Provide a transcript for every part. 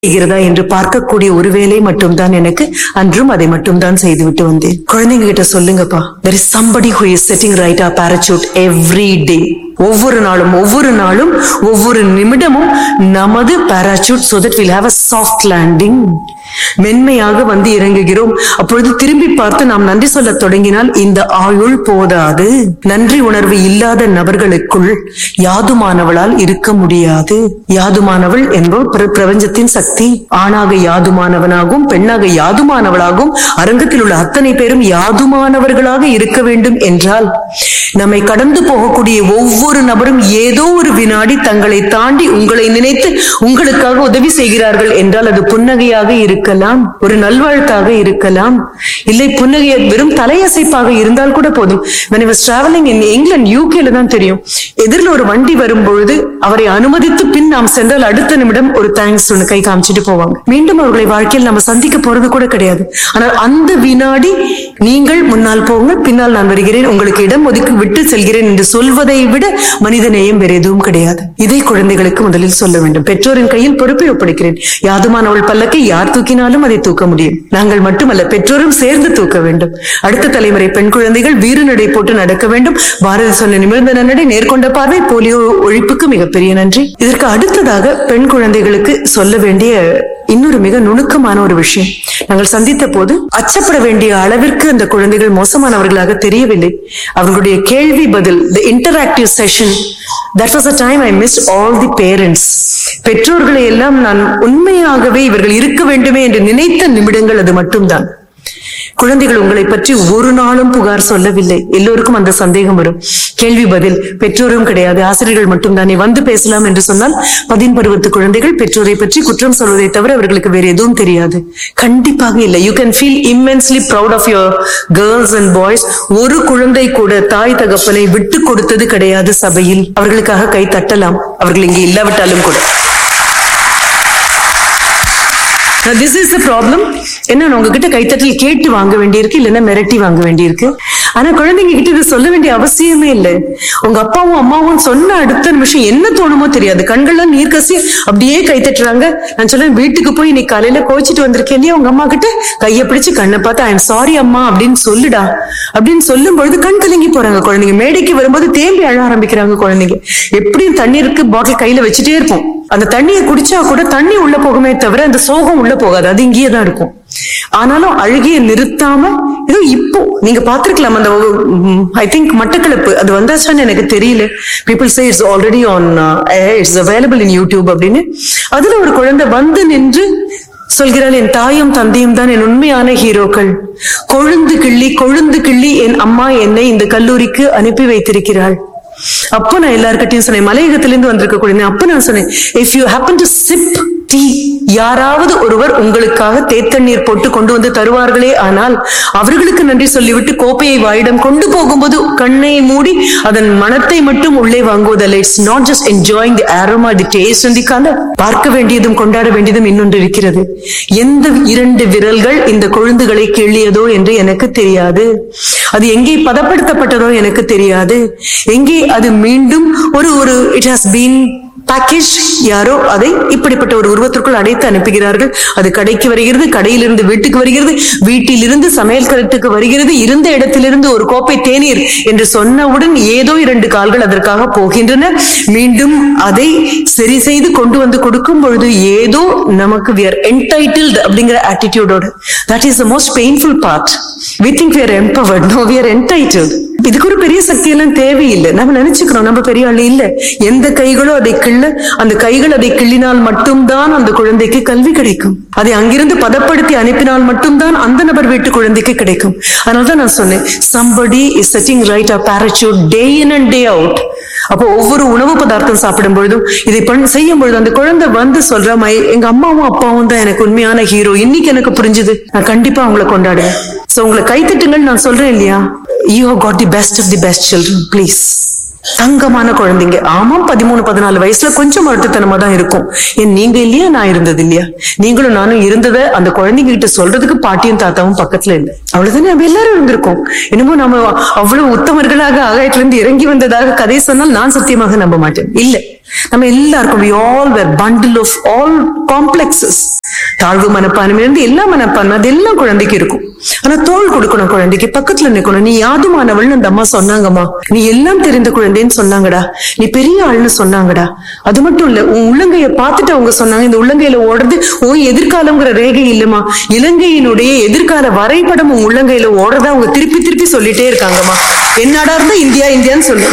செய்கிறதா என்று பார்க்கக்கூடிய ஒரு வேலை மட்டும்தான் எனக்கு அன்றும் அதை மட்டும்தான் செய்துவிட்டு வந்தேன் குழந்தைங்க கிட்ட சொல்லுங்கப்பா there is somebody who is setting right our parachute every day ஒவ்வொரு நாளும் ஒவ்வொரு நாளும் ஒவ்வொரு நிமிடமும் நமது parachute so that we'll have a soft landing மென்மையாக வந்து இறங்குகிறோம் அப்பொழுது திரும்பி பார்த்து நாம் நன்றி சொல்ல தொடங்கினால் இந்த ஆயுள் போதாது நன்றி உணர்வு இல்லாத நபர்களுக்குள் யாதுமானவளால் இருக்க முடியாது யாதுமானவள் என்பவள் பிர- பிரபஞ்சத்தின் சக்தி ஆணாக யாதுமானவனாகவும் பெண்ணாக யாதுமானவளாகவும் அரங்கத்தில் உள்ள அத்தனை பேரும் யாதுமானவர்களாக இருக்க வேண்டும் என்றால் நம்மை கடந்து போகக்கூடிய ஒவ்வொரு நபரும் ஏதோ ஒரு வினாடி தங்களை தாண்டி உங்களை நினைத்து உங்களுக்காக உதவி செய்கிறார்கள் என்றால் அது புன்னகையாக இருக்கலாம் ஒரு நல்வாழ்த்தாக இருக்கலாம் இல்லை புன்னகை வெறும் தலையசைப்பாக இருந்தால் கூட போதும் when I was traveling in England UK ல தான் தெரியும் எதிரில் ஒரு வண்டி வரும்பொழுது அவரை அனுமதித்து பின் நாம் சென்றால் அடுத்த நிமிடம் ஒரு தேங்க்ஸ் ஒன்று கை காமிச்சிட்டு போவாங்க மீண்டும் அவர்களை வாழ்க்கையில் நம்ம சந்திக்க போறது கூட கிடையாது ஆனால் அந்த வினாடி நீங்கள் முன்னால் போங்க பின்னால் நான் வருகிறேன் உங்களுக்கு இடம் ஒதுக்கி விட்டு செல்கிறேன் என்று சொல்வதை விட மனித நேயம் வேற எதுவும் கிடையாது இதை குழந்தைகளுக்கு முதலில் சொல்ல வேண்டும் பெற்றோரின் கையில் பொறுப்பை ஒப்படைக்கிறேன் யாதுமானவள் பல்லக்கை யார் தூக்கினாலும் அதை தூக்க முடியும் நாங்கள் மட்டுமல்ல பெற்றோரும் சேர்ந்து தூக்க வேண்டும் அடுத்த தலைமுறை பெண் குழந்தைகள் வீறு நடை போட்டு நடக்க வேண்டும் பாரதி சொன்ன நிமிர்ந்த நன்னடை நேர்கொண்ட பார்வை போலியோ ஒழிப்புக்கு மிகப்பெரிய நன்றி இதற்கு அடுத்ததாக பெண் குழந்தைகளுக்கு சொல்ல வேண்டிய இன்னொரு மிக நுணுக்கமான ஒரு விஷயம் நாங்கள் சந்தித்த போது அச்சப்பட வேண்டிய அளவிற்கு அந்த குழந்தைகள் மோசமானவர்களாக தெரியவில்லை அவர்களுடைய கேள்வி பதில் the interactive session that was a time I miss all the parents பெற்றோர்களை எல்லாம் நான் உண்மையாகவே இவர்கள் இருக்க வேண்டுமே என்று நினைத்த நிமிடங்கள் அது மட்டும்தான் குழந்தைகள் உங்களை பற்றி ஒரு நாளும் புகார் சொல்லவில்லை எல்லோருக்கும் அந்த சந்தேகம் வரும் கேள்வி பதில் பெற்றோரும் கிடையாது ஆசிரியர்கள் மட்டும் தானே வந்து பேசலாம் என்று சொன்னால் பதின் பருவத்து குழந்தைகள் பெற்றோரை பற்றி குற்றம் சொல்வதை தவிர அவர்களுக்கு வேற எதுவும் தெரியாது கண்டிப்பாக இல்லை you can feel immensely proud of your girls and boys ஒரு குழந்தை கூட தாய் தகப்பனை விட்டு கொடுத்தது கிடையாது சபையில் அவர்களுக்காக கை தட்டலாம் அவர்கள் இங்கே இல்லாவிட்டாலும் கூட திஸ் இஸ் த ப்ராப்ளம் என்ன உங்ககிட்ட கைத்தட்டல் கேட்டு வாங்க வேண்டியிருக்கு இல்லைன்னா மிரட்டி வாங்க வேண்டியிருக்கு ஆனா குழந்தைங்க கிட்ட இது சொல்ல வேண்டிய அவசியமே இல்லை உங்க அப்பாவும் அம்மாவும் சொன்ன அடுத்த நிமிஷம் என்ன தோணுமோ தெரியாது கண்கள்லாம் நீர் கசி அப்படியே கைத்தட்டுறாங்க நான் சொல்றேன் வீட்டுக்கு போய் இன்னைக்கு காலையில கோச்சிட்டு வந்திருக்கேன் இல்லையா உங்க அம்மா கிட்ட கையை பிடிச்சு கண்ணை பார்த்து ஐ எம் சாரி அம்மா அப்படின்னு சொல்லுடா அப்படின்னு சொல்லும் பொழுது கண் கலங்கி போறாங்க குழந்தைங்க மேடைக்கு வரும்போது தேம்பி அழ ஆரம்பிக்கிறாங்க குழந்தைங்க எப்படியும் தண்ணீருக்கு பாட்டில் கையில வச்சுட்டே இருப்போம் அந்த தண்ணியை குடிச்சா கூட தண்ணி உள்ள போகுமே தவிர அந்த சோகம் உள்ள போகாது அது இங்கேயே தான் இருக்கும் ஆனாலும் அழுகிய நிறுத்தாம ஏதோ இப்போ நீங்க பாத்திருக்கலாம் அந்த ஐ திங்க் மட்டக்களப்பு அது வந்தாச்சான்னு எனக்கு தெரியல people say it's already on it's available in YouTube அப்படின்னு அதுல ஒரு குழந்தை வந்து நின்று சொல்கிறாள் என் தாயும் தந்தையும் தான் என் உண்மையான ஹீரோக்கள் கொழுந்து கிள்ளி கொழுந்து கிள்ளி என் அம்மா என்னை இந்த கல்லூரிக்கு அனுப்பி வைத்திருக்கிறாள் அப்ப நான் எல்லார்கிட்டயும் சொன்னேன் மலையகத்திலிருந்து வந்திருக்க கூடிய அப்ப நான் சொன்னேன் if you happen to sip tea யாராவது ஒருவர் உங்களுக்காக தேத்தண்ணீர் போட்டு கொண்டு வந்து தருவார்களே ஆனால் அவர்களுக்கு நன்றி சொல்லிவிட்டு கோப்பையை வாயிடம் கொண்டு போகும்போது கண்ணை மூடி அதன் மனத்தை மட்டும் உள்ளே வாங்குவதல்ல it's not just enjoying the aroma the taste and the colour பார்க்க வேண்டியதும் கொண்டாட வேண்டியதும் இன்னொன்று இருக்கிறது எந்த இரண்டு விரல்கள் இந்த கொழுந்துகளை கிள்ளியதோ என்று எனக்கு தெரியாது அது எங்கே பதப்படுத்தப்பட்டதோ எனக்கு தெரியாது எங்கே அது மீண்டும் ஒரு ஒரு இட் ஹாஸ் பீன் பேக்கேஜ் யாரோ அதை இப்படிப்பட்ட ஒரு உருவத்திற்குள் அடைத்து அனுப்புகிறார்கள் அது கடைக்கு வருகிறது கடையிலிருந்து வீட்டுக்கு வருகிறது வீட்டிலிருந்து சமையல் கரட்டுக்கு வருகிறது இருந்த இடத்திலிருந்து ஒரு கோப்பை தேநீர் என்று சொன்னவுடன் ஏதோ இரண்டு கால்கள் அதற்காக போகின்றன மீண்டும் அதை சரி செய்து கொண்டு வந்து கொடுக்கும் பொழுது ஏதோ நமக்கு we are entitled அப்படிங்கிற ஆட்டிடியூடோட that is the most painful part we think we are empowered no we are entitled இதுக்கு ஒரு பெரிய சக்தி எல்லாம் தேவையில்லை நம்ம நினைச்சுக்கிறோம் நம்ம பெரிய ஆளு இல்ல எந்த கைகளோ அதை கிள்ள அந்த கைகள் அதை கிள்ளினால் மட்டும்தான் அந்த குழந்தைக்கு கல்வி கிடைக்கும் அதை அங்கிருந்து பதப்படுத்தி அனுப்பினால் மட்டும்தான் அந்த நபர் வீட்டு குழந்தைக்கு கிடைக்கும் அதனாலதான் நான் சொன்னேன் somebody is setting right a parachute day in and day out அப்போ ஒவ்வொரு உணவு பதார்த்தம் சாப்பிடும் பொழுதும் இதை பண்ண செய்யும் பொழுது அந்த குழந்தை வந்து சொல்ற மை எங்க அம்மாவும் அப்பாவும் தான் எனக்கு உண்மையான ஹீரோ இன்னைக்கு எனக்கு புரிஞ்சுது நான் கண்டிப்பா அவங்கள கொண்டாடுவேன் சோ உங்களை கைத்தட்டுங்கள் நான் சொல்றேன் இல்லையா you have got the best of the best children please தங்கமான குழந்தைங்க ஆமாம் பதிமூணு பதினாலு வயசுல கொஞ்சம் அழுத்தத்தனமா தான் இருக்கும் ஏன் நீங்க இல்லையா நான் இருந்தது இல்லையா நீங்களும் நானும் இருந்ததை அந்த குழந்தைங்க கிட்ட சொல்றதுக்கு பாட்டியும் தாத்தாவும் பக்கத்துல இல்லை அவ்வளவுதானே நம்ம எல்லாரும் இருந்திருக்கோம் என்னமோ நம்ம அவ்வளவு உத்தமர்களாக ஆகாயத்திலிருந்து இறங்கி வந்ததாக கதை சொன்னால் நான் சத்தியமாக நம்ப மாட்டேன் இல்ல நம்ம எல்லாருக்கும் we all were bundle of all complexes தாழ்வு மனப்பான்மை இருந்து எல்லா மனப்பான்மை அது எல்லாம் குழந்தைக்கு இருக்கும் ஆனா தோல் கொடுக்கணும் குழந்தைக்கு பக்கத்துல நிக்கணும் நீ யாதுமானவள்னு அந்த அம்மா சொன்னாங்கம்மா நீ எல்லாம் தெரிந்த குழந்தைன்னு சொன்னாங்கடா நீ பெரிய ஆள்னு சொன்னாங்கடா அது மட்டும் இல்ல உன் உள்ளங்கைய பார்த்துட்டு அவங்க சொன்னாங்க இந்த உள்ளங்கையில ஓடுறது உன் எதிர்காலம்ங்கிற ரேகை இல்லம்மா இலங்கையினுடைய எதிர்கால வரைபடம் உன் உள்ளங்கையில ஓடுறதா அவங்க திருப்பி திருப்பி சொல்லிட்டே இருக்காங்கம்மா என்னடா இருந்தா இந்தியா இந்தியான்னு சொல்லு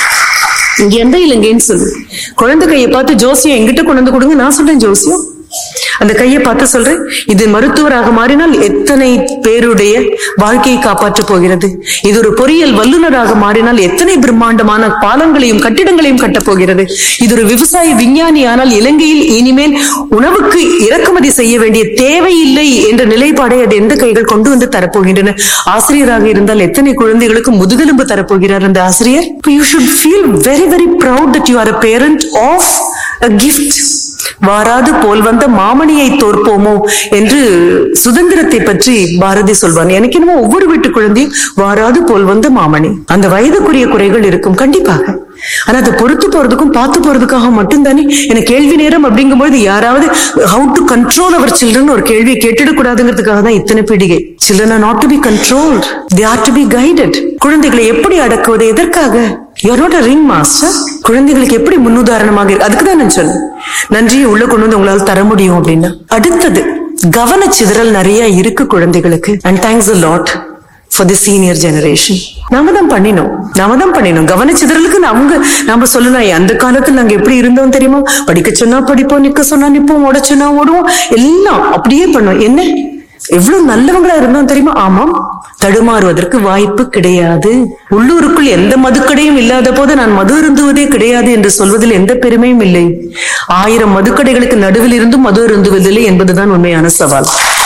இங்க எந்த இலங்கைன்னு சொல்லு குழந்தை கையை பார்த்து ஜோசியம் எங்கிட்ட கொண்டு வந்து கொடுங்க நான் சொல்றேன் ஜோசியம் அந்த கையை பார்த்து சொல்றேன் இது மருத்துவராக மாறினால் எத்தனை பேருடைய வாழ்க்கையை காப்பாற்றப் போகிறது இது ஒரு பொறியியல் வல்லுநராக மாறினால் எத்தனை பிரம்மாண்டமான பாலங்களையும் கட்டிடங்களையும் கட்டப் போகிறது இது ஒரு விவசாய விஞ்ஞானி ஆனால் இலங்கையில் இனிமேல் உணவுக்கு இறக்குமதி செய்ய வேண்டிய தேவையில்லை என்ற நிலைப்பாடை அது எந்த கைகள் கொண்டு வந்து தரப்போகின்றன ஆசிரியராக இருந்தால் எத்தனை குழந்தைகளுக்கு முதுகெலும்பு தரப்போகிறார் அந்த ஆசிரியர் you should feel very very proud that you are a parent of a gift வாராது போல் வந்த மாமணியை தோற்போமோ என்று சுதந்திரத்தை பற்றி பாரதி சொல்வான் எனக்கு என்னமோ ஒவ்வொரு வீட்டு குழந்தையும் வாராது போல் வந்த மாமணி அந்த வயதுக்குரிய குறைகள் இருக்கும் கண்டிப்பாக ஆனா அதை பொறுத்து போறதுக்கும் பார்த்து போறதுக்காக மட்டும்தானே எனக்கு கேள்வி நேரம் அப்படிங்கும்போது யாராவது how to control our children ஒரு கேள்வியை கேட்டுடக்கூடாதுங்கிறதுக்காக தான் இத்தனை பீடிகை children are not to be controlled they are to be guided குழந்தைகளை எப்படி அடக்குவது எதற்காக you're not a ring master குழந்தைகளுக்கு எப்படி முன்னுதாரணமாக இருக்கு அதுக்கு தான் நான் சொன்னேன் நன்றியை உள்ள கொண்டு வந்து உங்களால் தர முடியும் அப்படின்னா அடுத்தது கவனச்சிதறல் நிறைய இருக்கு குழந்தைகளுக்கு and thanks a lot for the senior generation நாம தான் பண்ணினோம் நாம தான் பண்ணினோம் கவனச்சிதறலுக்கு அவங்க நாம சொல்லலாம் "ஏய், அந்த காலத்துல நாங்க எப்படி இருந்தோம் தெரியுமா படிக்க சொன்னா படிப்போம் நிக்க சொன்னா நிப்போம் ஓட சொன்னா ஓடுவோம் எல்லாம் அப்படியே பண்ணோம் என்ன எவ்வளவு நல்லவங்களா இருந்தோம் தெரியுமா ஆமாம் தடுமாறுவதற்கு வாய்ப்பு கிடையாது உள்ளூருக்குள் எந்த மதுக்கடையும் இல்லாத போது நான் மது அருந்துவதே கிடையாது என்று சொல்வதில் எந்த பெருமையும் இல்லை ஆயிரம் மதுக்கடைகளுக்கு நடுவில் இருந்தும் மது அருந்துவதில்லை என்பதுதான் உண்மையான சவால்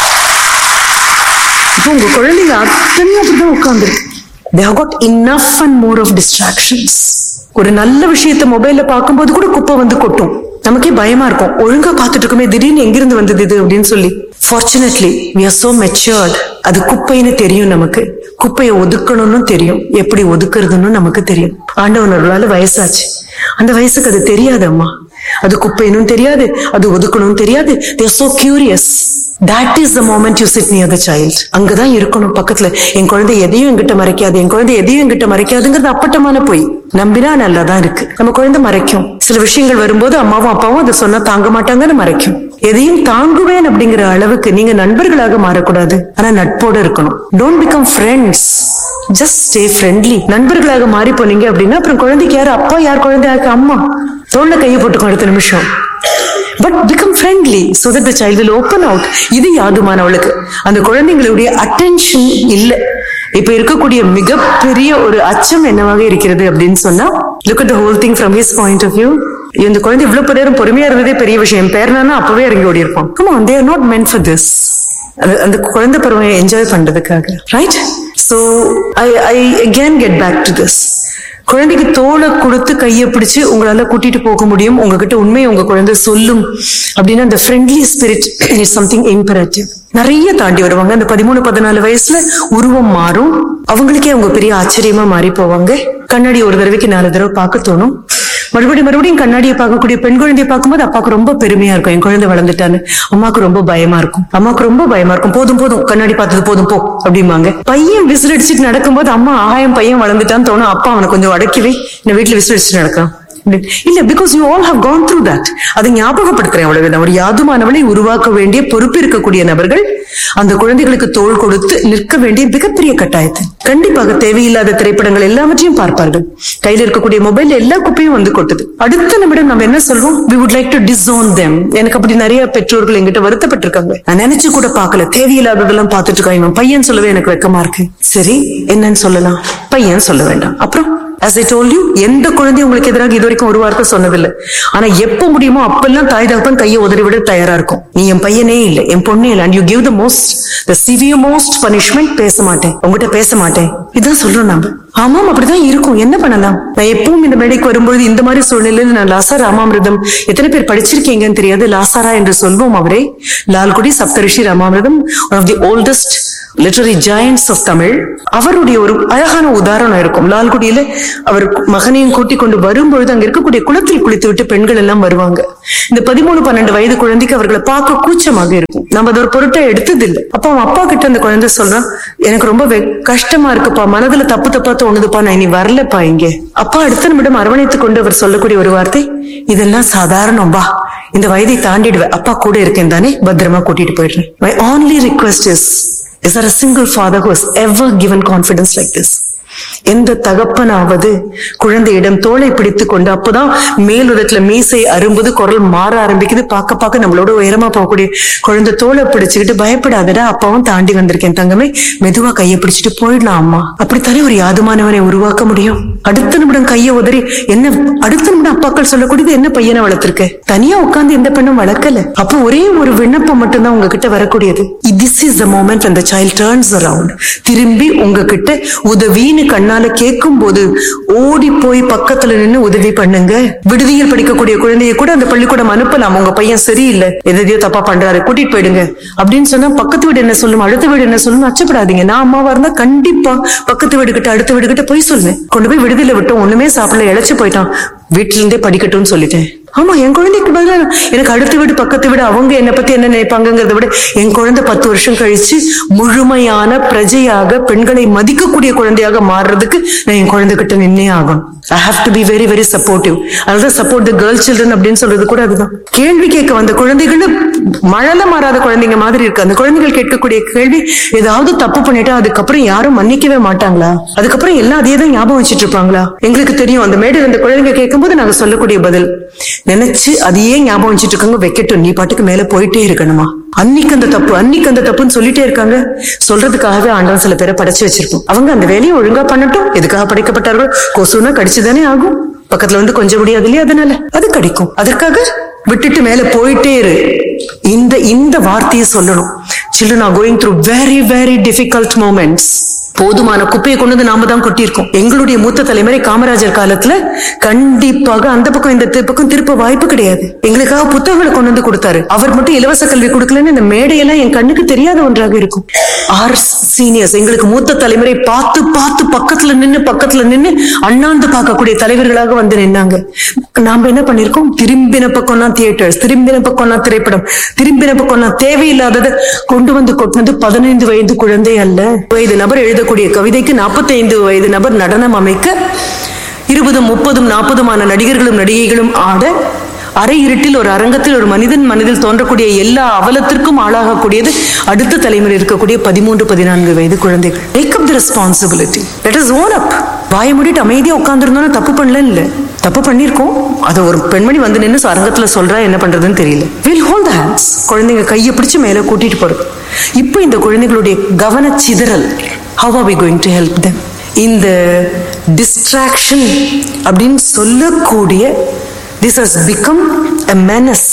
இப்போ உங்க குழந்தைங்க அத்தனையும் அப்படிதான் உட்கார்ந்துருக்கு they have got enough and more of distractions ஒரு நல்ல விஷயத்த மொபைல்ல பார்க்கும்போது கூட குப்பை வந்து கொட்டும் நமக்கே பயமா இருக்கும் ஒழுங்கா பார்த்துட்டு இருக்குமே திடீர்னு எங்கிருந்து வந்தது இது அப்படின்னு சொல்லி fortunately we are so matured அது குப்பைன்னு தெரியும் நமக்கு குப்பையை ஒதுக்கணும்னு தெரியும் எப்படி ஒதுக்குறதுன்னு நமக்கு தெரியும் ஆண்டவனர்களால வயசாச்சு அந்த வயசுக்கு அது தெரியாது அம்மா அது குப்பைன்னு தெரியாது அது ஒதுக்கணும்னு தெரியாது they're so curious that is the moment you sit near the child அங்கதான் இருக்கணும் பக்கத்துல என் குழந்தை எதையும் என்கிட்ட மறைக்காது என் குழந்தை எதையும் என்கிட்ட மறைக்காதுங்கிறது அப்பட்டமான போய் நம்பினா நல்லாதான் இருக்கு நம்ம குழந்தை மறைக்கும் சில விஷயங்கள் வரும்போது அம்மாவும் அப்பாவும் அதை சொன்னா தாங்க மாட்டாங்கன்னு மறைக்கும் எதையும் தாங்குவேன் அப்படிங்கிற அளவுக்கு நீங்க நண்பர்களாக மாறக்கூடாது ஆனா நட்போட இருக்கணும் don't become friends just stay friendly நண்பர்களாக மாறி போனீங்க அப்படின்னா அப்புறம் குழந்தைக்கு யாரு அப்பா யார் குழந்தையாக்கு அம்மா தோல்ல கையை போட்டுக்கும் அடுத்த நிமிஷம் but become friendly so that the child will open out இது யாதுமானவளுக்கு அந்த குழந்தைங்களுடைய அட்டென்ஷன் இல்ல இப்ப இருக்கக்கூடிய மிகப்பெரிய ஒரு அச்சம் என்னவாக இருக்கிறது அப்படின்னு சொன்னா look at the whole thing from his point of view இந்த குழந்தை இவ்வளவு நேரம் பொறுமையா இருந்ததே பெரிய விஷயம் பேர்னா அப்பவே இறங்கி ஓடி இருப்பான் come on they are not meant for this அந்த- அந்த குழந்தை பருவம் என்ஜாய் பண்றதுக்காக right so I I again get back to this குழந்தைக்கு தோலை கொடுத்து கையை பிடிச்சு உங்களால கூட்டிட்டு போக முடியும் உங்ககிட்ட உண்மையை உங்க குழந்தை சொல்லும் அப்படின்னா அந்த friendly spirit is something imperative நிறைய தாண்டி வருவாங்க அந்த பதிமூணு பதினாலு வயசுல உருவம் மாறும் அவங்களுக்கே அவங்க பெரிய ஆச்சரியமா மாறி போவாங்க கண்ணாடி ஒரு தடவைக்கு நாலு தடவை பார்க்க தோணும் மறுபடியும் மறுபடியும் கண்ணாடியை பார்க்கக்கூடிய பெண் குழந்தையை பார்க்கும்போது அப்பாவுக்கு ரொம்ப பெருமையா இருக்கும் என் குழந்தை வளர்ந்துட்டான்னு அம்மாவுக்கு ரொம்ப பயமா இருக்கும் அம்மாவுக்கு ரொம்ப பயமா இருக்கும் போதும் போதும் கண்ணாடி பார்த்தது போதும் போ அப்படிம்பாங்க பையன் விசில் அடிச்சுட்டு நடக்கும்போது அம்மா ஆயம் பையன் வளர்ந்துட்டான்னு தோணும் அப்பா அவனை கொஞ்சம் அடக்கிவே இந்த வீட்டுல விசில் அடிச்சுட்டு நடக்கான் அப்படின்னு. இல்ல because you all have gone through that அதை ஞாபகப்படுத்துறேன் அவ்வளவுதான் ஒரு யாதுமானவளை உருவாக்க வேண்டிய பொறுப்பு இருக்கக்கூடிய நபர்கள் அந்த குழந்தைகளுக்கு தோள் கொடுத்து நிற்க வேண்டிய மிகப்பெரிய கட்டாயத்தை கண்டிப்பாக தேவையில்லாத திரைப்படங்கள் எல்லாவற்றையும் பார்ப்பார்கள் கையில இருக்கக்கூடிய மொபைல்ல எல்லா குப்பையும் வந்து கொட்டுது அடுத்த நிமிடம் நம்ம என்ன சொல்றோம் we would like to disown them எனக்கு அப்படி நிறைய பெற்றோர்கள் எங்கிட்ட வருத்தப்பட்டிருக்காங்க நான் நினைச்சு கூட பார்க்கல தேவையில்லாததெல்லாம் பார்த்துட்டு இருக்காங்க இவன் பையன் சொல்லவே எனக்கு வெக்கமா இருக்கு சரி என்னன்னு சொல்லலாம் பையன் சொல்ல வேண்டாம் அப்புறம் as I told you எந்த குழந்தையும் உங்களுக்கு எதிராக இது வரைக்கும் ஒரு வார்த்தை சொன்னதில்லை ஆனா எப்ப முடியுமோ அப்பெல்லாம் தாய் தகப்பன் கையை உதறி விட தயாரா இருக்கும் நீ என் பையனே இல்லை என் பொண்ணே இல்லை and you give the most the severe most punishment பேச மாட்டேன் உங்ககிட்ட பேச மாட்டேன் இதான் சொல்றோம் நாம ஆமாம் அப்படிதான் இருக்கும் என்ன பண்ணலாம் நான் எப்பவும் இந்த மேடைக்கு வரும்பொழுது இந்த மாதிரி சூழ்நிலையில் நான் லாசா ராமாமிர்தம் எத்தனை பேர் படிச்சிருக்கீங்கன்னு தெரியாது லாசாரா என்று சொல்வோம் அவரே Lalgudi Saptharishi Ramamirtham one of the oldest literary giants of Tamil அவருடைய ஒரு அழகான உதாரணம் இருக்கும் லால்குடியில அவர் மகனையும் கூட்டிக் கொண்டு வரும்பொழுது அங்க இருக்கக்கூடிய குளத்தில் குளித்து விட்டு பெண்கள் எல்லாம் வருவாங்க இந்த பதிமூணு பன்னெண்டு வயது குழந்தைக்கு அவர்களை பார்க்க கூச்சமாக இருக்கும் நம்ம அது ஒரு பொருட்டை எடுத்ததில்லை அப்ப அவன் அப்பா கிட்ட அந்த குழந்தை சொல்றான் எனக்கு ரொம்ப வெ- கஷ்டமா இருக்குப்பா மனதுல தப்பு தப்பா தோணுதுப்பா நான் இனி வரலப்பா இங்க அப்பா அடுத்த நிமிடம் அரவணைத்துக் கொண்டு அவர் சொல்லக்கூடிய ஒரு வார்த்தை இதெல்லாம் சாதாரணம் வா இந்த வயதை தாண்டிடுவேன் அப்பா கூட இருக்கேன் தானே பத்திரமா கூட்டிட்டு போயிடுறேன் my only request is is there a single father who has ever given confidence like this எந்த தகப்பனாவது குழந்தையிடம் தோளை பிடித்துக் கொண்டு அப்பதான் மேலுதட்டுல மீசை அரும்புது குரல் மாற ஆரம்பிக்குது பார்க்க பார்க்க நம்மளோட உயரமா போகக்கூடிய குழந்தை தோளை பிடிச்சுக்கிட்டு பயப்படாதடா அப்பாவும் தாண்டி வந்திருக்கேன் தங்கமே மெதுவா கையை பிடிச்சிட்டு போயிடலாம் அம்மா அப்படித்தானே ஒரு யாதுமானவனை உருவாக்க முடியும் அடுத்த நிமிடம் கையை உதறி என்ன அடுத்த நிமிடம் அப்பாக்கள் சொல்லக்கூடியது என்ன பையனை வளர்த்திருக்க தனியா உட்கார்ந்து எந்த பெண்ணும் வளர்க்கல அப்ப ஒரே ஒரு விண்ணப்பம் மட்டும்தான் உங்ககிட்ட வரக்கூடியது திஸ் இஸ் த மோமெண்ட் அந்த சைல்ட் டேர்ன்ஸ் அரவுண்ட் திரும்பி உங்ககிட்ட உதவின்னு கண்ணால கேட்கும் போது ஓடி போய் பக்கத்துல நின்னு உதவி பண்ணுங்க விடுதியில் படிக்கக்கூடிய குழந்தைய கூட அந்த பள்ளிக்கூடம் அனுப்பலாம் உங்க பையன் சரியில்லை எதையோ தப்பா பண்றாரு கூட்டிட்டு போயிடுங்க அப்படின்னு சொன்னா பக்கத்து வீடு என்ன சொல்லும் அடுத்த வீடு என்ன சொல்லும் அச்சப்படாதீங்க நான் அம்மாவா இருந்தா கண்டிப்பா பக்கத்து வீடு கிட்ட அடுத்த வீடு கிட்ட போய் சொல்லுவேன் கொண்டு போய் விடுதியில விட்டோம் ஒண்ணுமே சாப்பிடல இழைச்சு போயிட்டான் வீட்டுல இருந்தே படிக்கட்டும்னு சொல்லிட்டேன் ஆமா என் குழந்தைக்கு பதிலா எனக்கு அடுத்த வீடு பக்கத்து வீடு அவங்க என்னை பத்தி என்ன நினைப்பாங்கங்கிறத விட என் குழந்தை பத்து வருஷம் கழிச்சு முழுமையான பிரஜையாக பெண்களை மதிக்கக்கூடிய குழந்தையாக மாறுறதுக்கு நான் என் குழந்தை கிட்ட நின்னே ஆகணும் I have to be very very supportive அதுதான் சப்போர்ட் த கேர்ள் சில்ட்ரன் அப்படின்னு சொல்றது கூட அதுதான் கேள்வி கேட்க வந்த குழந்தைகள் மழல மாறாத குழந்தைங்க மாதிரி இருக்கு அந்த குழந்தைகள் கேட்கக்கூடிய கேள்வி ஏதாவது தப்பு பண்ணிட்டா அதுக்கப்புறம் யாரும் மன்னிக்கவே மாட்டாங்களா அதுக்கப்புறம் எல்லாம் அதே தான் ஞாபகம் வச்சுட்டு இருப்பாங்களா எங்களுக்கு தெரியும் அந்த மேடையில் அந்த குழந்தைங்க கேட்கும்போது நாங்க சொல்லக்கூடிய பதில் நினைச்சு அதையே ஞாபகம் வச்சுட்டு இருக்காங்க வைக்கட்டும் நீ பாட்டுக்கு மேல போயிட்டே இருக்கணுமா அன்னைக்கு அந்த தப்பு அன்னைக்கு அந்த தப்புன்னு சொல்லிட்டே இருக்காங்க சொல்றதுக்காகவே ஆண்டவன் சில பேரை படைச்சு வச்சிருப்போம் அவங்க அந்த வேலையை ஒழுங்கா பண்ணட்டும் எதுக்காக படைக்கப்பட்டார்கள் கொசுனா கடிச்சுதானே ஆகும் பக்கத்துல வந்து கொஞ்சம் முடியாது இல்லையா அதனால அது கடிக்கும் அதற்காக விட்டுட்டு மேல போயிட்டே இரு இந்த இந்த வார்த்தையை சொல்லணும் children are going through very very difficult moments போதுமான குப்பையை கொண்டு வந்து நாம தான் கொட்டியிருக்கோம் எங்களுடைய மூத்த தலைமுறை காமராஜர் காலத்துல கண்டிப்பாக அந்த பக்கம் இந்த தி- பக்கம் திருப்ப வாய்ப்பு கிடையாது எங்களுக்காக புத்தகங்களை கொண்டு வந்து கொடுத்தாரு அவர் மட்டும் இலவச கல்வி கொடுக்கலன்னு இந்த மேடையெல்லாம் என் கண்ணுக்கு தெரியாத ஒன்றாக இருக்கும் ஆர் சீனியர்ஸ் எங்களுக்கு மூத்த தலைமுறை பார்த்து பார்த்து பக்கத்துல நின்னு பக்கத்துல நின்னு அண்ணாந்து பார்க்கக்கூடிய தலைவர்களாக வந்து நின்னாங்க நாம என்ன பண்ணிருக்கோம் திரும்பின பக்கம்னா தியேட்டர்ஸ் திரும்பின பக்கம்னா திரைப்படம் திரும்பின பக்கம்னா தேவையில்லாததை கொண்டு வந்து கொட்டினது பதினைந்து வயது குழந்தை அல்ல வயது நபர் எழுதக்கூடிய கவிதைக்கு 45 வயது நபர் நடனம் அமைக்க இருபதும் முப்பதும் நாற்பதுமான நடிகர்களும் நடிகைகளும் ஆட அரை இருட்டில் ஒரு அரங்கத்தில் ஒரு மனிதன் மனதில் தோன்றக்கூடிய எல்லா அவலத்திற்கும் ஆளாகக்கூடியது அடுத்த தலைமுறை இருக்கக்கூடிய பதிமூன்று பதினான்கு வயது குழந்தைகள் take up the responsibility let is own up வாய மூடிட்டு அமைதியா உட்கார்ந்துருந்தோம்னா தப்பு பண்ணல இல்ல தப்பு பண்ணிருக்கோம் அதை ஒரு பெண்மணி வந்து நின்று அரங்கத்துல சொல்றா என்ன பண்றதுன்னு தெரியல வில் ஹோல்ட் ஹேண்ட்ஸ் குழந்தைங்க கையை பிடிச்சு மேல கூட்டிட்டு போறது இப்போ இந்த குழந்தைகளுடைய கவனச்சிதறல் how are we going to help them இந்த டிஸ்ட்ராக்ஷன் அப்படின்னு சொல்லக்கூடிய this has become a menace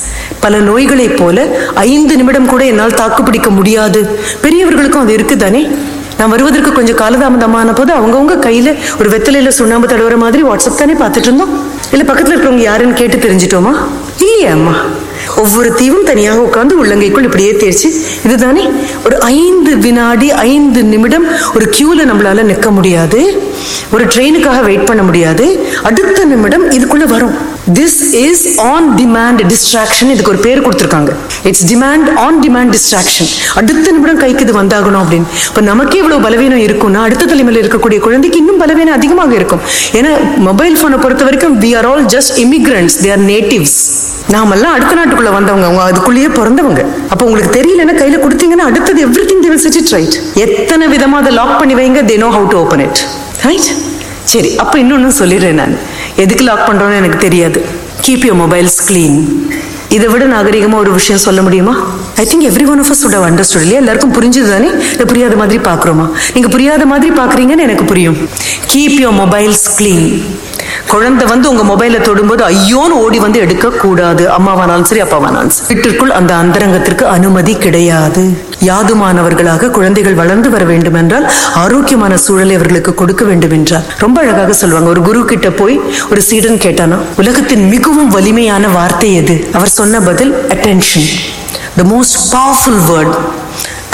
பல நோய்களைப் போல ஐந்து நிமிடம் கூட என்னால் தாக்குப்பிடிக்க முடியாது பெரியவர்களுக்கும் அது இருக்குதானே நான் வருவதற்கு கொஞ்சம் காலதாமதமான போது அவங்கவுங்க கையில ஒரு வெத்தலையில சுண்ணாம்பு தடவுற மாதிரி வாட்ஸ்அப் தானே பார்த்துட்டு இருந்தோம் இல்ல பக்கத்துல இருக்கிறவங்க யாருன்னு கேட்டு தெரிஞ்சிட்டோமா இல்லையா அம்மா ஒவ்வொரு தீவும் தனியாக உட்கார்ந்து உள்ளங்கைக்குள் இப்படியே தேய்ச்சி இதுதானே ஒரு ஐந்து வினாடி ஐந்து நிமிடம் ஒரு கியூல நம்மளால நிற்க முடியாது ஒரு ட்ரெயினுக்காக வெயிட் பண்ண முடியாது அடுத்த நிமிடம் இதுக்குள்ள வரும் this is on demand distraction இதுக்கு ஒரு பேர் கொடுத்துருக்காங்க it's demand on demand distraction அடுத்த நிமிடம் கைக்கு இது வந்தாகணும் அப்படின்னு இப்ப நமக்கே இவ்வளவு பலவீனம் இருக்கும்னா அடுத்த தலைமையில் இருக்கக்கூடிய குழந்தைக்கு இன்னும் பலவீனம் அதிகமாக இருக்கும் ஏன்னா மொபைல் போனை பொறுத்த வரைக்கும் we are all just immigrants they are natives நாமெல்லாம் அடுத்த நாட்டுக்குள்ள வந்தவங்க அவங்க அதுக்குள்ளேயே பிறந்தவங்க அப்ப உங்களுக்கு தெரியலன்னா கையில கொடுத்தீங்கன்னா அடுத்தது everything they'll set right எத்தனை விதமா அதை லாக் பண்ணி வைங்க they know how to open it right சரி அப்ப இன்னொன்னு சொல்லிடுறேன் நான் எதுக்கு லாக் பண்றோம்னு எனக்கு தெரியாது கீப் யோர் மொபைல்ஸ் க்ளீன் இதை விட நாகரிகமா ஒரு விஷயம் சொல்ல முடியுமா I think every one of us would understood இல்லையா எல்லாருக்கும் புரிஞ்சது தானே இல்லை புரியாத மாதிரி பார்க்குறோமா நீங்க புரியாத மாதிரி பார்க்குறீங்கன்னு எனக்கு புரியும் கீப் யோர் மொபைல்ஸ் க்ளீன் குழந்தை வந்து உங்க மொபைலை தொடும்போது ஐயோன்னு ஓடி வந்து எடுக்க கூடாது அம்மாவானாலும் சரி அப்பாவானாலும் சரி வீட்டிற்குள் அந்த அந்தரங்கத்திற்கு அனுமதி கிடையாது யாதுமானவர்களாக குழந்தைகள் வளர்ந்து வர வேண்டும் என்றால் ஆரோக்கியமான சூழலை அவர்களுக்கு கொடுக்க வேண்டும் என்றால் ரொம்ப அழகாக சொல்லுவாங்க ஒரு குரு கிட்ட போய் ஒரு சீடன் கேட்டானா உலகத்தின் மிகவும் வலிமையான வார்த்தை எது அவர் சொன்ன பதில் attention the most powerful word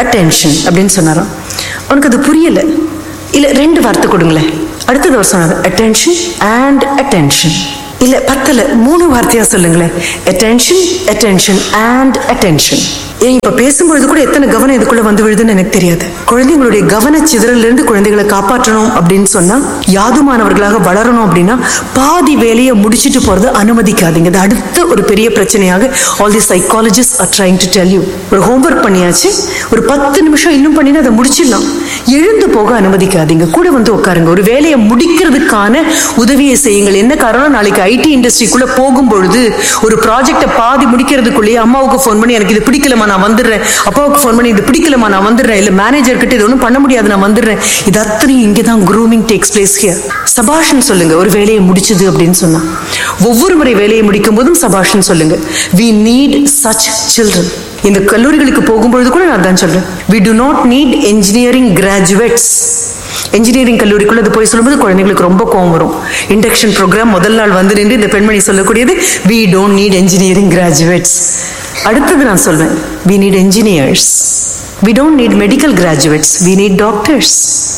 attention அப்படின்னு சொன்னாராம் உனக்கு அது புரியல இல்ல ரெண்டு வார்த்தை கொடுங்களேன் அடுத்தது அவர் சொன்னார் அட்டென்ஷன் அண்ட் அட்டென்ஷன் இல்ல பத்தல மூணு வார்த்தையா சொல்லுங்களேன் அட்டென்ஷன் அட்டென்ஷன் அண்ட் அட்டென்ஷன் ஏன் இப்ப பேசும்பொழுது கூட எத்தனை கவனம் இதுக்குள்ள வந்து விழுதுன்னு எனக்கு தெரியாது குழந்தைங்களுடைய கவன சிதறல இருந்து குழந்தைகளை காப்பாற்றணும் அப்படின்னு சொன்னா யாதுமானவர்களாக வளரணும் அப்படின்னா பாதி வேலையை முடிச்சிட்டு போறது அனுமதிக்காதீங்க இது அடுத்த ஒரு பெரிய பிரச்சனையாக all the psychologist are trying to tell you ஒரு ஹோம்ஒர்க் பண்ணியாச்சு ஒரு பத்து நிமிஷம் இன்னும் பண்ணினா அதை முடிச்சிடலாம் எழுந்து போக அனுமதிக்காதீங்க கூட வந்து உட்காருங்க ஒரு வேலையை முடிக்கிறதுக்கான உதவியை செய்யுங்கள் என்ன காரணம் நாளைக்கு ஐடி இண்டஸ்ட்ரிக்குள்ள போகும் பொழுது ஒரு ப்ராஜெக்டை பாதி முடிக்கிறதுக்குள்ளேயே அம்மாவுக்கு ஃபோன் பண்ணி எனக்கு இது பிடிக்கலமா நான் வந்துடுறேன் அப்பாவுக்கு ஃபோன் பண்ணி இது பிடிக்கலமா நான் வந்துடுறேன் இல்ல மேனேஜர் கிட்ட இது ஒன்றும் பண்ண முடியாது நான் வந்துடுறேன் இது அத்தனையும் இங்கே தான் குரூமிங் டேக்ஸ் பிளேஸ் ஹியர் சபாஷன் சொல்லுங்க ஒரு வேலையை முடிச்சது அப்படின்னு சொன்னா ஒவ்வொரு முறை வேலையை முடிக்கும் போதும் சபாஷன் சொல்லுங்க வி நீட் சச் சில்ட்ரன் இந்த கல்லூரிகளுக்கு போகும்பொழுது கூட நான் தான் சொல்றேன் we do not need engineering graduates engineering கல்லூரிக்குள்ள அது போய் சொல்லும்போது குழந்தைங்களுக்கு ரொம்ப கோவம் வரும் இண்டக்ஷன் ப்ரோக்ராம் முதல் நாள் வந்து நின்று இந்த பெண்மணி சொல்லக்கூடியது we don't need engineering graduates அடுத்தது நான் சொல்வேன் we need engineers we don't need medical graduates we need doctors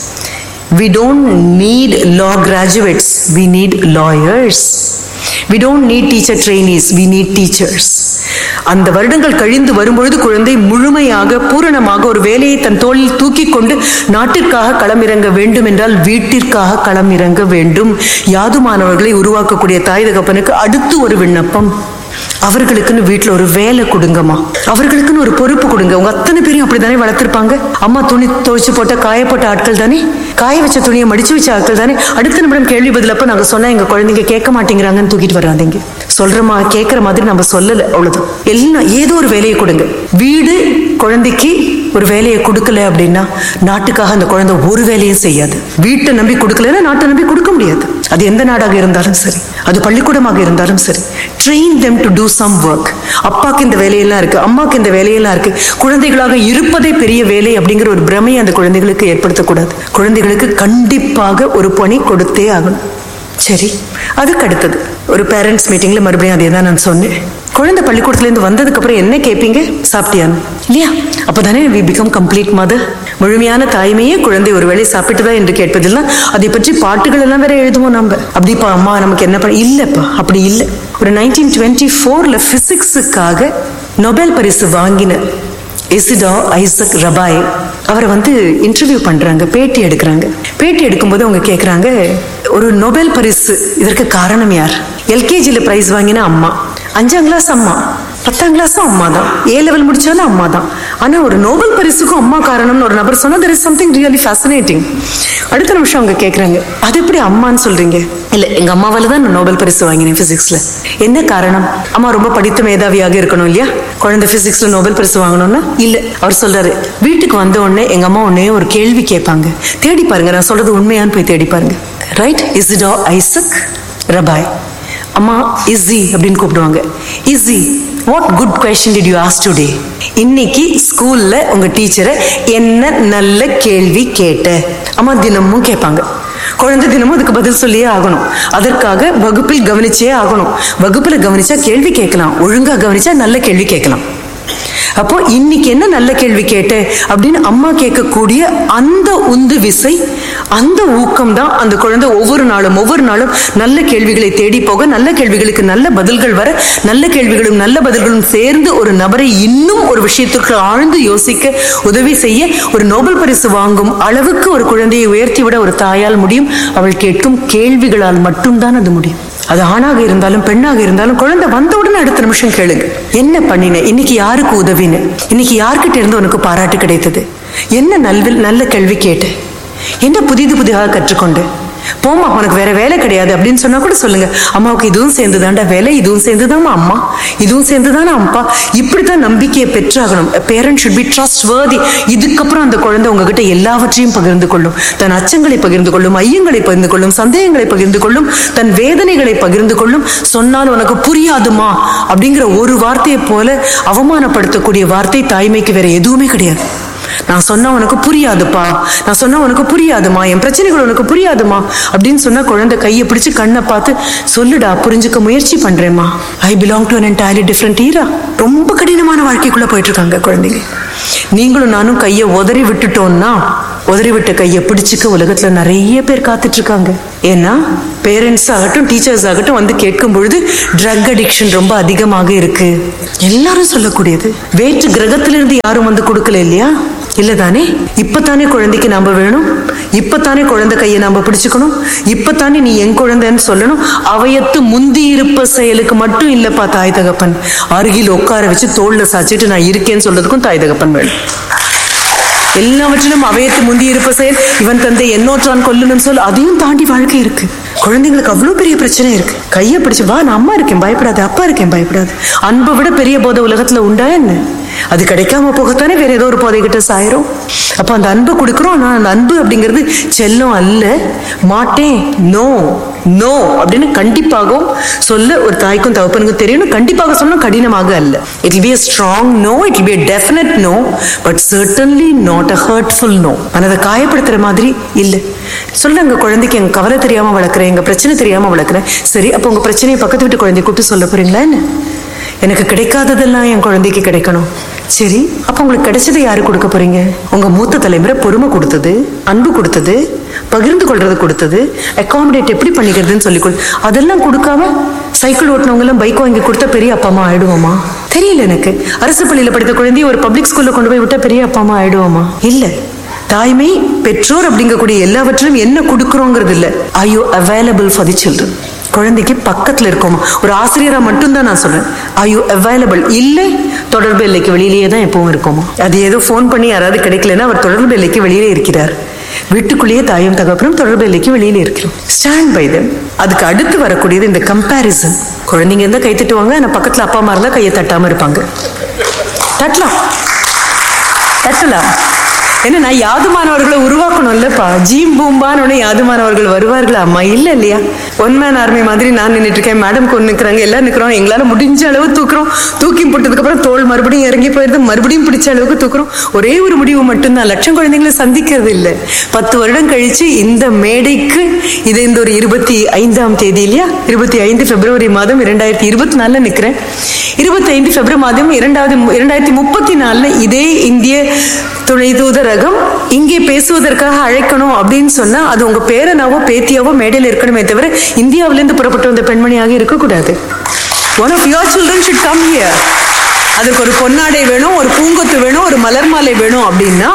we don't need law graduates we need lawyers we don't need teacher trainees we need teachers அந்த வருடங்கள் கழிந்து வரும்பொழுது குழந்தை முழுமையாக பூரணமாக ஒரு வேலையை தன் தோளில் தூக்கி கொண்டு நாட்டிற்காக களமிறங்க வேண்டும் என்றால் வீட்டிற்காக களமிறங்க வேண்டும் யாதுமானவர்களை உருவாக்கக்கூடிய தாய் தகப்பனுக்கு அடுத்து ஒரு விண்ணப்பம் அவர்களுக்குன்னு வீட்டுல ஒரு வேலை கொடுங்கம்மா அவர்களுக்குன்னு ஒரு பொறுப்பு கொடுங்க உங்க அத்தனை பேரையும் அப்படித்தானே வளர்த்திருப்பாங்க அம்மா துணி துவைச்சு போட்ட காயப்போட்ட ஆட்கள் தானே காய வச்ச துணியை மடிச்சு வச்ச ஆட்கள் தானே அடுத்த நிமிடம் கேள்வி பதிலப்ப நாங்க சொன்னா எங்க குழந்தைங்க கேட்க மாட்டேங்கிறாங்கன்னு தூக்கிட்டு வராதீங்க சொல்றமா கேட்கிற மாதிரி நம்ம சொல்லல அவ்வளவுதான் எல்லாம் ஏதோ ஒரு வேலையை கொடுங்க வீடு குழந்தைக்கு ஒரு வேலையை கொடுக்கல அப்படின்னா நாட்டுக்காக அந்த குழந்தை ஒரு வேலையும் செய்யாது வீட்டை நம்பி கொடுக்கலன்னா நாட்டை நம்பி கொடுக்க முடியாது அது எந்த நாடாக இருந்தாலும் சரி அது பள்ளிக்கூடமாக இருந்தாலும் சரி train them to do some work அப்பாக்கு இந்த வேலையெல்லாம் இருக்கு அம்மாக்கு இந்த வேலையெல்லாம் இருக்கு குழந்தைகளாக இருப்பதே பெரிய வேலை அப்படிங்கிற ஒரு பிரமையை அந்த குழந்தைகளுக்கு ஏற்படுத்தக்கூடாது குழந்தைகளுக்கு கண்டிப்பாக ஒரு பணி கொடுத்தே ஆகணும் சரி அதுக்கு அடுத்தது ஒரு பேரண்ட்ஸ் மீட்டிங்ல மறுபடியும் அதே தான் நான் சொன்னேன் குழந்தை பள்ளிக்கூடத்துல இருந்து வந்ததுக்கு அப்புறம் என்ன கேட்பீங்க சாப்பிட்டியான்னு இல்லையா அப்பதானே வி பிகம் கம்ப்ளீட் மதர் முழுமையான தாய்மையே குழந்தை ஒருவேளை சாப்பிட்டுதா என்று கேட்பதெல்லாம் அதை பற்றி பாட்டுகள் எல்லாம் வேற எழுதுவோம் நம்ம அப்படிப்பா அம்மா நமக்கு என்ன பண்ண இல்லப்பா அப்படி இல்லை ஒரு நைன்டீன் டுவெண்ட்டி ஃபோர்ல பிசிக்ஸுக்காக நொபேல் பரிசு வாங்கின இசிடா ஐசக் ரபாய் அவரை வந்து இன்டர்வியூ பண்றாங்க பேட்டி எடுக்கிறாங்க பேட்டி எடுக்கும்போது அவங்க கேக்குறாங்க ஒரு நொபேல் பரிசு இதற்கு காரணம் யார் எல்கேஜில பிரைஸ் வாங்கின அம்மா அஞ்சாம் கிளாஸ் அம்மா பத்தாம் கிளாஸும் அம்மா தான் ஏ லெவல் முடிச்சாலும் அம்மா தான் ஆனா ஒரு நோபல் பரிசுக்கும் அம்மா காரணம்னு ஒரு நபர் சொன்னா there is something really fascinating அடுத்த நிமிஷம் அவங்க கேக்குறாங்க அது எப்படி அம்மான்னு சொல்றீங்க இல்ல எங்க அம்மாவால தான் நான் நோபல் பரிசு வாங்கினேன் பிசிக்ஸ்ல என்ன காரணம் அம்மா ரொம்ப படித்த மேதாவியாக இருக்கணும் இல்லையா குழந்தை பிசிக்ஸ்ல நோபல் பரிசு வாங்கணும்னா இல்ல அவர் சொல்றாரு வீட்டுக்கு வந்த உடனே எங்க அம்மா உடனே ஒரு கேள்வி கேட்பாங்க தேடி பாருங்க நான் சொல்றது உண்மையான்னு போய் தேடி பாருங்க ரைட் இசிடா ஐசக் ரபாய் அம்மா இஸி அப்படின்னு கூப்பிடுவாங்க Izzy what good question did you ask today இன்னைக்கு ஸ்கூல்ல உங்க டீச்சரை என்ன நல்ல கேள்வி கேட்ட அம்மா தினமும் கேட்பாங்க குழந்தை தினமும் அதுக்கு பதில் சொல்லியே ஆகணும் அதற்காக வகுப்பில் கவனிச்சே ஆகணும் வகுப்புல கவனிச்சா கேள்வி கேட்கலாம் ஒழுங்கா கவனிச்சா நல்ல கேள்வி கேட்கலாம் அப்போ இன்னைக்கு என்ன நல்ல கேள்வி கேட்ட அப்படின்னு அம்மா கேட்கக்கூடிய அந்த உந்து விசை அந்த ஊக்கம் தான் அந்த குழந்தை ஒவ்வொரு நாளும் ஒவ்வொரு நாளும் நல்ல கேள்விகளை தேடி போக நல்ல கேள்விகளுக்கு நல்ல பதில்கள் வர நல்ல கேள்விகளும் நல்ல பதில்களும் சேர்ந்து ஒரு நபரை இன்னும் ஒரு விஷயத்திற்கு ஆழ்ந்து யோசிக்க உதவி செய்ய ஒரு நோபல் பரிசு வாங்கும் அளவுக்கு ஒரு குழந்தையை உயர்த்தி விட ஒரு தாயால் முடியும் அவள் கேட்கும் கேள்விகளால் மட்டும்தான் அது முடியும் அது ஆணாக இருந்தாலும் பெண்ணாக இருந்தாலும் குழந்தை வந்த உடனே அடுத்த நிமிஷம் கேளுங்க என்ன பண்ணின இன்னைக்கு யாருக்கு உதவின இன்னைக்கு யார்கிட்ட இருந்து உனக்கு பாராட்டு கிடைத்தது என்ன நல்வில் நல்ல கேள்வி கேட்ட என்ன புதிது புதிதாக கற்றுக்கொண்டு போமா உனக்கு வேற வேலை கிடையாது அப்படின்னு சொன்னா கூட சொல்லுங்க அம்மாவுக்கு இதுவும் சேர்ந்துதான்டா வேலை இதுவும் சேர்ந்துதாம்மா அம்மா இதுவும் சேர்ந்துதானே அப்பா இப்படித்தான் நம்பிக்கையை பெற்றாகணும் parent should be trustworthy இதுக்கப்புறம் அந்த குழந்தை உங்ககிட்ட எல்லாவற்றையும் பகிர்ந்து கொள்ளும் தன் அச்சங்களை பகிர்ந்து கொள்ளும் ஐயங்களை பகிர்ந்து கொள்ளும் சந்தேகங்களை பகிர்ந்து கொள்ளும் தன் வேதனைகளை பகிர்ந்து கொள்ளும் சொன்னால் உனக்கு புரியாதுமா அப்படிங்கிற ஒரு வார்த்தையை போல அவமானப்படுத்தக்கூடிய வார்த்தை தாய்மைக்கு வேற எதுவுமே கிடையாது நான் சொன்னா உனக்கு புரியாதுப்பா நான் சொன்னா உனக்கு புரியாதுமா என் பிரச்சனைகள் உனக்கு புரியாதுமா அப்படின்னு சொன்னா குழந்தை கையை பிடிச்சு கண்ணை பார்த்து சொல்லுடா புரிஞ்சுக்க முயற்சி பண்றேம்மா I belong to an entirely different era ரொம்ப கடினமான வாழ்க்கைக்குள்ள போயிட்டு இருக்காங்க குழந்தைங்க நீங்களும் நானும் கையை உதறி விட்டுட்டோம்னா உதறி விட்ட கையை பிடிச்சுக்க உலகத்துல நிறைய பேர் காத்துட்டு இருக்காங்க ஏன்னா பேரண்ட்ஸ் ஆகட்டும் டீச்சர்ஸ் ஆகட்டும் வந்து கேட்கும் பொழுது ட்ரக் அடிக்ஷன் ரொம்ப அதிகமாக இருக்கு எல்லாரும் சொல்லக்கூடியது வேற்று கிரகத்திலிருந்து யாரும் வந்து கொடுக்கல இல்லையா இல்லதானே இப்பதானே குழந்தைக்கு நாம வேணும் இப்பதானே குழந்தை கையை நாம பிடிச்சுக்கணும் இப்பதானே நீ என் குழந்தைன்னு சொல்லணும் அவையத்து முந்தி இருப்ப செயலுக்கு மட்டும் இல்லப்பா தாய் தகப்பன் அருகில் உட்கார வச்சு தோல்ல சாச்சிட்டு நான் இருக்கேன்னு சொல்றதுக்கும் தாய் தகப்பன் வேணும் எல்லாவற்றிலும் அவையத்து முந்தி இருப்ப செயல் இவன் தந்தை என்னோற்றான் கொல்லணும்னு சொல் அதையும் தாண்டி வாழ்க்கை இருக்கு குழந்தைங்களுக்கு அவ்வளவு பெரிய பிரச்சனை இருக்கு கையை பிடிச்சு வா நான் அம்மா இருக்கேன் பயப்படாது அப்பா இருக்கேன் பயப்படாது அன்பை விட பெரிய போதை உலகத்துல உண்டா என்ன அது கிடைக்காம போகத்தானே வேற ஏதோ ஒரு போதை கிட்ட சாயிரும் அப்ப அந்த அன்பை கொடுக்குறோம் ஆனா அந்த அன்பு அப்படிங்கிறது செல்லம் அல்ல மாட்டேன் நோ நோ அப்படின்னு கண்டிப்பாகவும் சொல்ல ஒரு தாய்க்கும் தகப்பனுக்கும் தெரியணும் கண்டிப்பாக சொல்லணும் கடினமாக அல்ல it be a strong no it be a definite no but certainly not a hurtful no மனதை காயப்படுத்துற மாதிரி இல்லை சொல்லுங்க குழந்தைக்கு எங்க கவலை தெரியாம வளர்க்குறேன் எங்க பிரச்சனை தெரியாம வளர்க்குறேன் சரி அப்போ உங்க பிரச்சனையை பக்கத்து வீட்டு குழந்தைய கூப்பிட்டு சொல்ல போறீங்களா என்ன எனக்கு கிடைக்காததெல்லாம் என் குழந்தைக்கு கிடைக்கணும் சரி அப்ப உங்களுக்கு கிடைச்சதை யாரு கொடுக்க போறீங்க உங்க மூத்த தலைமுறை பொறுமை கொடுத்தது அன்பு கொடுத்தது பகிர்ந்து கொள்றது கொடுத்தது அகாமடேட் எப்படி பண்ணிக்கிறதுன்னு சொல்லி கொடு அதெல்லாம் கொடுக்காம சைக்கிள் ஓட்டினவங்க எல்லாம் பைக் வாங்கி கொடுத்தா பெரிய அப்பா அம்மா ஆயிடுவோமா தெரியல எனக்கு அரசு பள்ளியில படித்த குழந்தைய ஒரு பப்ளிக் ஸ்கூல்ல கொண்டு போய் விட்டா பெரிய அப்பா அம்மா ஆயிடுவோமா இல்ல தாய்மை பெற்றோர் அப்படிங்கக்கூடிய எல்லாவற்றிலும் என்ன கொடுக்குறோங்கிறது இல்ல I you available for the children குழந்தைக்கு பக்கத்துல இருக்கோமா ஒரு ஆசிரியரா மட்டும்தான் நான் சொல்றேன் ஐ யூ அவைலபிள் இல்லை தொடர்பு எல்லைக்கு வெளியிலேயே தான் எப்பவும் இருக்கோமா அது ஏதோ ஃபோன் பண்ணி யாராவது கிடைக்கலன்னா அவர் தொடர்பு எல்லைக்கு வெளியிலே இருக்கிறார் வீட்டுக்குள்ளேயே தாயும் தகப்பனும் தொடர்பு எல்லைக்கு வெளியில இருக்கிறோம் ஸ்டாண்ட் பை them அதுக்கு அடுத்து வரக்கூடியது இந்த கம்பேரிசன் குழந்தைங்க இருந்தா கை தட்டுவாங்க ஆனா பக்கத்துல அப்பா அம்மா இருந்தா கையை தட்டாம இருப்பாங்க தட்டலாம் தட்டலாம் என்ன நான் யாதுமானவர்களை உருவாக்கணும் இல்லப்பா ஜீம் பூம்பான்னு யாதுமானவர்கள் வருவார்களா அம்மா இல்ல இல்லையா ஒன் மேன் ஆர்மி மாதிரி நான் நின்றுட்டு இருக்கேன் மேடம் கொண்டு நிற்கிறாங்க எல்லாம் நிற்கிறோம் எங்களால முடிஞ்ச அளவு தூக்குறோம் தூக்கி போட்டதுக்கு அப்புறம் தோல் மறுபடியும் இறங்கி போயிருது மறுபடியும் பிடிச்ச அளவுக்கு தூக்குறோம் ஒரே ஒரு முடிவு மட்டும்தான் லட்சம் குழந்தைங்களை சந்திக்கிறது இல்லை பத்து வருடம் கழிச்சு இந்த மேடைக்கு இது இந்த ஒரு இருபத்தி ஐந்தாம் தேதி இல்லையா இருபத்தி ஐந்து பிப்ரவரி மாதம் இரண்டாயிரத்தி இருபத்தி நாலுல நிக்கிறேன் இருபத்தி ஐந்து பிப்ரவரி மாதம் இரண்டாவது இரண்டாயிரத்தி முப்பத்தி நாலுல இதே இந்திய துணை தூதரகம் இங்கே பேசுவதற்காக அழைக்கணும் அப்படின்னு சொன்னா அது உங்க பேரனாவோ பேத்தியாவோ மேடையில் இருக்கணுமே தவிர இந்தியாவிலிருந்து புறப்பட்டு வந்த பெண்மணியாக இருக்கக்கூடாது one of your children should come here அதுக்கு ஒரு பொன்னாடை வேணும் ஒரு பூங்கொத்து வேணும் ஒரு மலர் மாலை வேணும் அப்படின்னா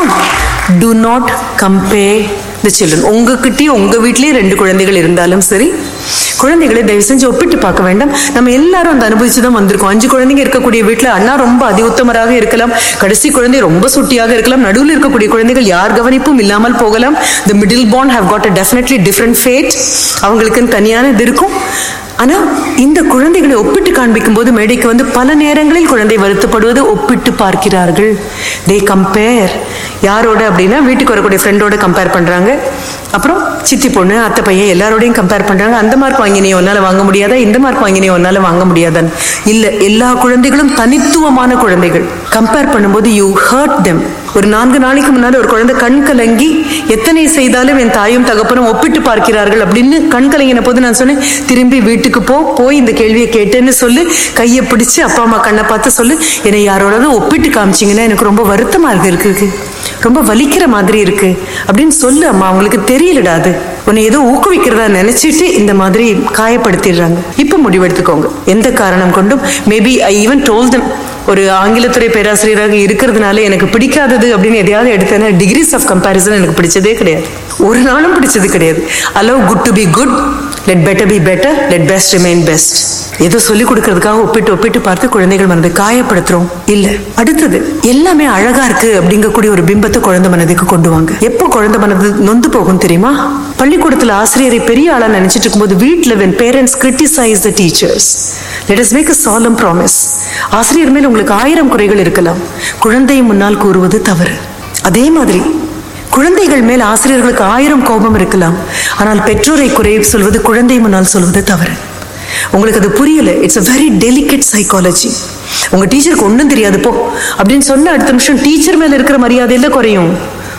do not compare the children உங்ககிட்டயும் உங்க வீட்லயும் ரெண்டு குழந்தைகள் இருந்தாலும் சரி குழந்தைகளை தயவு செஞ்சு ஒப்பிட்டு பார்க்க வேண்டாம் நம்ம எல்லாரும் அந்த அனுபவிச்சு தான் வந்திருக்கோம் அஞ்சு குழந்தைங்க இருக்கக்கூடிய வீட்டுல அண்ணா ரொம்ப அதி உத்தமராக இருக்கலாம் கடைசி குழந்தை ரொம்ப சுட்டியாக இருக்கலாம் நடுவில் இருக்கக்கூடிய குழந்தைகள் யார் கவனிப்பும் இல்லாமல் போகலாம் the middle band have got a definitely different fate அவங்களுக்குன்னு தனியான இது இருக்கும் ஆனா இந்த குழந்தைகளை ஒப்பிட்டு காண்பிக்கும் போது மேடைக்கு வந்து பல நேரங்களில் குழந்தை வருத்தப்படுவது ஒப்பிட்டு பார்க்கிறார்கள் தே கம்பேர் யாரோட அப்படின்னா வீட்டுக்கு வரக்கூடிய ஃப்ரெண்டோட கம்பேர் பண்றாங்க அப்புறம் சித்தி பொண்ணு அத்தை பையன் எல்லாரோடையும் கம்பேர் பண்றாங்க அந்த மார்க் வாங்கினே உன்னால வாங்க முடியாதா இந்த மார்க் வாங்கினே உன்னால வாங்க முடியாதான்னு இல்ல எல்லா குழந்தைகளும் தனித்துவமான குழந்தைகள் கம்பேர் பண்ணும்போது யூ ஹர்ட் தெம் ஒரு நான்கு நாளைக்கு முன்னாடி ஒரு குழந்தை கண் கலங்கி எத்தனை செய்தாலும் என் தாயும் தகப்பனும் ஒப்பிட்டு பார்க்கிறார்கள் அப்படின்னு கண் கலங்கின போது நான் சொன்னேன் திரும்பி வீட்டுக்கு போ போய் இந்த கேள்வியை கேட்டேன்னு சொல்லு கையை பிடிச்சு அப்பா அம்மா கண்ணை பார்த்து சொல்லு என்னை யாரோடாவது ஒப்பிட்டு காமிச்சிங்கன்னா எனக்கு ரொம்ப வருத்தமா இருக்கு இருக்கு ரொம்ப வலிக்கிற மாதிரி இருக்கு அப்படின்னு சொல்லு அம்மா அவங்களுக்கு தெரியலடா அது உன்னை ஏதோ ஊக்குவிக்கிறதா நினைச்சிட்டு இந்த மாதிரி காயப்படுத்திடுறாங்க இப்ப முடிவெடுத்துக்கோங்க எந்த காரணம் கொண்டும் maybe I even told them ஒரு ஆங்கிலத்துறை பேராசிரியராக இருக்கிறதுனால எனக்கு பிடிக்காதது அப்படின்னு எதையாவது எடுத்தேன்னா டிகிரிஸ் ஆஃப் கம்பேரிசன் எனக்கு பிடிச்சதே கிடையாது ஒரு நாளும் பிடிச்சது கிடையாது allow good to be good let better be better let best remain best ஏதோ சொல்லி கொடுக்கறதுக்காக ஒப்பிட்டு ஒப்பிட்டு பார்த்து குழந்தைகள் மனதை காயப்படுத்துறோம் இல்ல அடுத்தது எல்லாமே அழகா இருக்கு அப்படிங்கக்கூடிய ஒரு பிம்பத்தை குழந்தை மனதுக்கு கொண்டு வாங்க எப்போ குழந்தை மனது நொந்து போகும் தெரியுமா பள்ளிக்கூடத்துல ஆசிரியரை பெரிய ஆளா நினைச்சிட்டு இருக்கும்போது வீட்டுல when parents criticize the teachers let us make a solemn promise ஆசிரியர் மேல் உங்களுக்கு ஆயிரம் குறைகள் இருக்கலாம் குழந்தை முன்னால் கூறுவது தவறு அதே மாதிரி குழந்தைகள் மேல் ஆசிரியர்களுக்கு ஆயிரம் கோபம் இருக்கலாம் ஆனால் பெற்றோரை குறை சொல்வது குழந்தை முன்னால் சொல்வது தவறு உங்களுக்கு அது புரியல it's a very delicate psychology உங்க டீச்சருக்கு ஒன்றும் தெரியாது போ அப்படின்னு சொன்ன அடுத்த நிமிஷம் டீச்சர் மேல இருக்கிற மரியாதையில குறையும்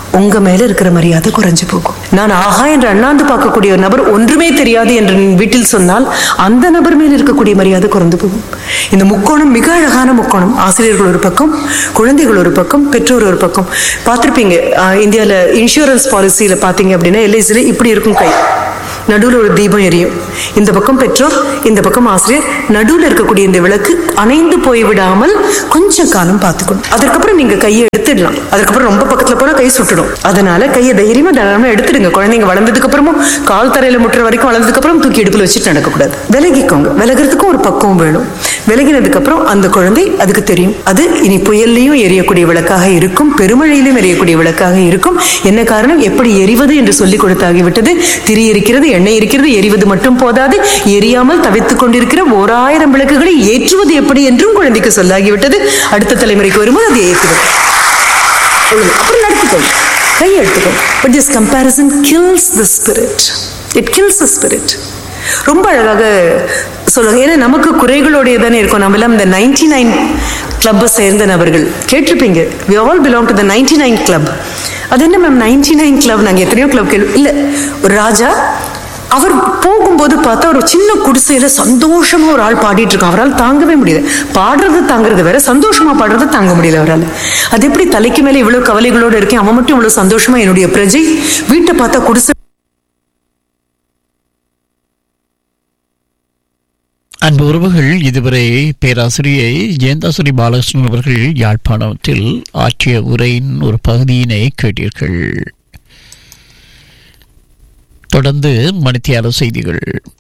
உங்க மேல இருக்கிற மரியாதை குறைஞ்சு போகும் நான் ஆஹா என்று அண்ணாந்து பார்க்கக்கூடிய ஒரு நபர் ஒன்றுமே தெரியாது என்று என் வீட்டில் சொன்னால் அந்த நபர் மேல் இருக்கக்கூடிய மரியாதை குறைந்து போகும் இந்த முக்கோணம் மிக அழகான முக்கோணம் ஆசிரியர்கள் ஒரு பக்கம் குழந்தைகள் ஒரு பக்கம் பெற்றோர் ஒரு பக்கம் பார்த்திருப்பீங்க ஆஹ் இந்தியால இன்சூரன்ஸ் பாலிசியில பாத்தீங்க அப்படின்னா எல்ஐசியில இப்படி இருக்கும் கை நடுவுல ஒரு தீபம் எரியும் இந்த பக்கம் பெற்றோர் இந்த பக்கம் ஆசிரியர் நடுவுல இருக்கக்கூடிய இந்த விளக்கு அணைந்து போய் விடாமல் கொஞ்சம் காலம் பார்த்துக்கணும் அதுக்கப்புறம் நீங்க கையை எடுத்துடலாம் அதுக்கப்புறம் ரொம்ப பக்கத்துல போனா கை சுட்டுடும் அதனால கையை தைரியமா தாராளமா எடுத்துடுங்க குழந்தைங்க வளர்ந்ததுக்கு அப்புறமும் கால் தரையில முட்டுற வரைக்கும் வளர்ந்ததுக்கு அப்புறம் தூக்கி இடுப்புல வச்சுட்டு நடக்கக்கூடாது விலகிக்கோங்க விலகிறதுக்கும் ஒரு பக்குவம் வேணும் விலகினதுக்கு அப்புறம் அந்த குழந்தை அதுக்கு தெரியும் அது இனி புயல்லையும் எரியக்கூடிய விளக்காக இருக்கும் பெருமழையிலும் எரியக்கூடிய விளக்காக இருக்கும் என்ன காரணம் எப்படி எரிவது என்று சொல்லிக் கொடுத்தாகிவிட்டது திரி இருக்கிறது எண்ணெய் இருக்கிறது எரிவது மட்டும் போதாது எரியாமல் தவித்துக் கொண்டிருக்கிற ஓர் ஆயிரம் விளக்குகளை ஏற்றுவது எப்படி என்றும் குழந்தைக்கு சொல்லாகிவிட்டது அடுத்த தலைமுறைக்கு வரும்போது அது ஏற்றுவது அவ்வளவுதான். அப்புறம் நடத்திக்கோங்க கை எடுத்துக்கோங்க but this comparison kills the spirit it kills the spirit ரொம்ப அழகாக சொல்லுவாங்க ஏன்னா நமக்கு குறைகளோடைய தானே இருக்கும் நம்ம எல்லாம் இந்த நைன்டி நைன் கிளப்பை சேர்ந்த நபர்கள் கேட்டிருப்பீங்க we all belong to the ninety nine club அது என்ன மேம் நைன்டி நைன் கிளப் நாங்கள் எத்தனையோ கிளப் கேள்வி இல்லை ஒரு ராஜா அவர் போகும்போது பார்த்தா ஒரு சின்ன குடிசையில சந்தோஷமா ஒரு ஆள் பாடிட்டு இருக்கான் அவரால் தாங்கவே முடியல பாடுறது தாங்குறது வேற சந்தோஷமா பாடுறது தாங்க முடியல அவரால் அது எப்படி தலைக்கு மேல இவ்வளவு கவலைகளோட இருக்கேன் அவன் மட்டும் இவ்வளவு சந்தோஷமா என்னுடைய பிரஜை வீட்டை பார்த்தா குடிசை அன்பு உறவுகள் இதுவரை பேராசிரியை ஜெயந்தாசுரி பாலகிருஷ்ணன் அவர்கள் யாழ்ப்பாணத்தில் ஆற்றிய உரையின் ஒரு பகுதியினை கேட்டீர்கள் தொடர்ந்து மணித்தியால செய்திகள்